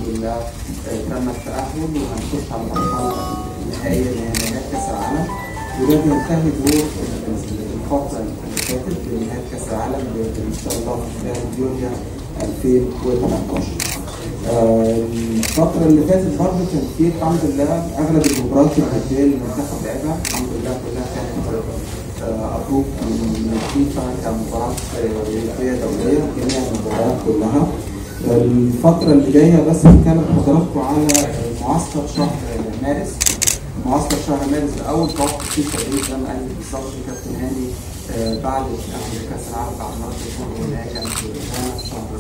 لله آه، تم التأهل وهنخش على المرحلة النهائية اللي هي نهاية كأس العالم وده بينتهي دور الفترة اللي فاتت بنهاية كأس العالم ب- إن شاء الله في خلال يوليو 2018. آه، الفترة اللي فاتت برضه كان في الحمد لله أغلب المباريات الودية اللي المنتخب لعبها الحمد لله كلها كانت أبروف من الفيفا كمباراة آه، ودية دولية جميع المباريات كلها. الفترة اللي جاية بس هتكلم حضراتكم على معسكر شهر مارس معسكر شهر مارس ده أول توقف فيه تدريب زي ما قال بالظبط كابتن هاني آه، بعد تأهل كأس العالم بعد مرات الشهر والنهاية كانت في غانا في شهر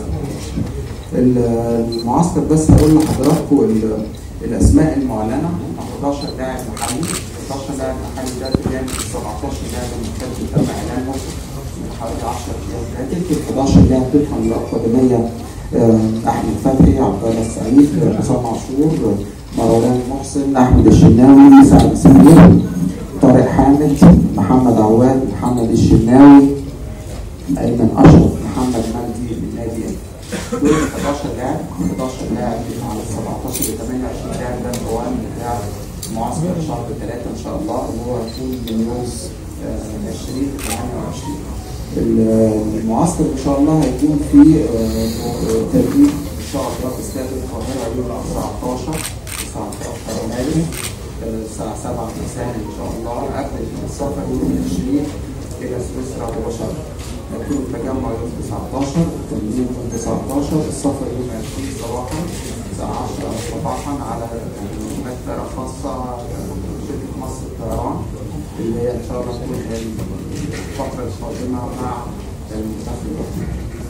المعسكر بس هقول لحضراتكم ال- الاسماء المعلنه 11 لاعب محلي 11 لاعب محلي ده بجانب ال 17 لاعب المختلف تم اعلانهم من حوالي 10 ايام فاتت ال 11 لاعب طبقا للاكاديميه آه، احمد فتحي عبد الله السعيد حسام عاشور مروان محسن احمد الشناوي سعد سمير طارق حامد محمد عواد محمد الشناوي ايمن اشرف محمد مجدي من نادي دول 11 لاعب 11 لاعب على 17 ل 28 لاعب ده القوام بتاع معسكر شهر 3 ان شاء الله اللي هو هيكون من يوم آه، 20 ل 28 المعسكر ان شاء الله هيكون فيه آه، تدريب ان شاء الله في استاد القاهره يوم 19 19 مارس آه، الساعه 7 مساء ان شاء الله قبل السفر يوم 20 الى سويسرا مباشره هيكون التجمع يوم 19 التمرين يوم 19 السفر يوم 20 صباحا الساعة 10 صباحا على هناك طيارة خاصة شركة مصر للطيران اللي هي إن شاء الله تكون الفترة القادمة مع المسافر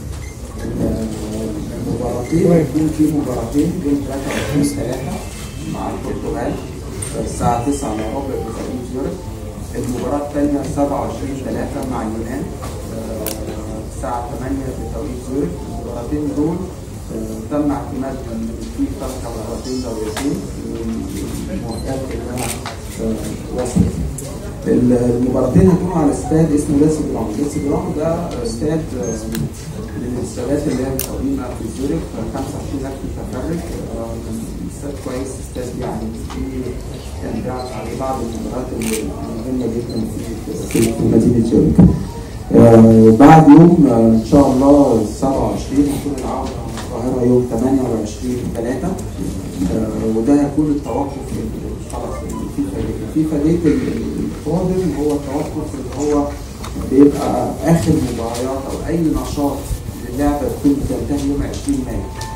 المباراتين هيكون في مباراتين يوم 23 3 مع البرتغال الساعة 9 الا ربع بتوقيت زيورخ المباراة الثانية 27 3 مع اليونان آه، الساعة 8 بتوقيت زيورخ المباراتين دول آه، تم اعتماد من الفيفا كمباراتين دولتين والموافقات كلها آه، وصلت المباراتين هيكونوا على استاد اسمه ليتس جراوند ليتس جراوند ده استاد آه، من الاستادات اللي هي مقومة في زيورخ 25000 متفرج آه، استاد كويس استاد يعني فيه كان بيعرض عليه بعض المباريات المهمة جدا في في مدينة زيورخ. آه، بعد يوم آه، ان شاء الله 27 هيكون العودة من القاهرة يوم 28 3 وده هيكون التوقف ال- خلاص الفيفا ديت الفيفا ديت القادم هو التوقف اللي هو بيبقى اخر مباريات او اي نشاط للعبه بتكون بتنتهي يوم 20 مايو